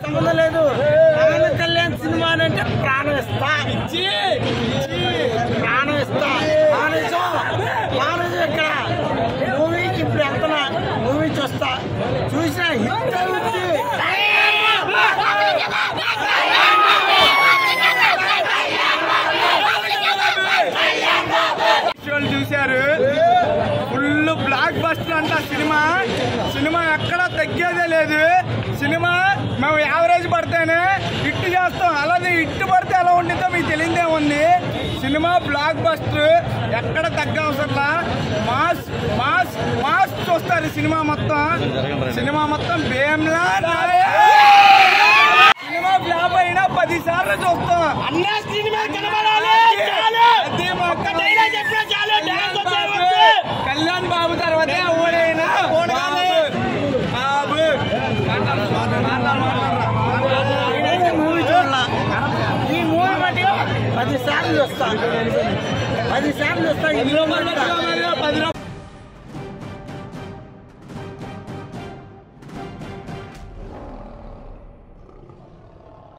సంబంధం లేదు పవన్ కళ్యాణ్ సినిమా అంటే ప్రాణం ఇస్తా ఇచ్చి ఇచ్చి ప్రాణం ఇస్తా మానేజం మానేజం ఇక్కడ మూవీకి ఇప్పుడు వెళ్తున్నా మూవీ చూస్తా చూసిన హిట్ అవుతుంది విజువల్ చూశారు ఫుల్ బ్లాక్ బస్టర్ అంట సినిమా సినిమా ఎక్కడ తగ్గేదే లేదు సినిమా మేము యావరేజ్ పడితేనే హిట్ చేస్తాం అలాగే హిట్ పడితే ఎలా ఉంటుందో మీకు తెలియదే ఉంది సినిమా బ్లాక్ బస్టర్ ఎక్కడ తగ్గ అవసరంలా మాస్ మాస్ మాస్ చూస్తారు ఈ సినిమా మొత్తం సినిమా మొత్తం బేమ్లా సినిమా ఫ్లాప్ అయినా పది సార్లు చూస్తాం అన్న సినిమా కనబడాలి చాలు అదే మా ఒక్క డైలాగ్ చెప్పినా చాలు డాన్స్ వచ్చేయవచ్చు కళ్యాణ్ బాబు తర్వాత ఊడైనా బాబు నేనైతే మూవీ చూడాల ఈ మూవీ బట్టి పది సార్లు చూస్తా పది సార్లు చూస్తా ఇంట్లో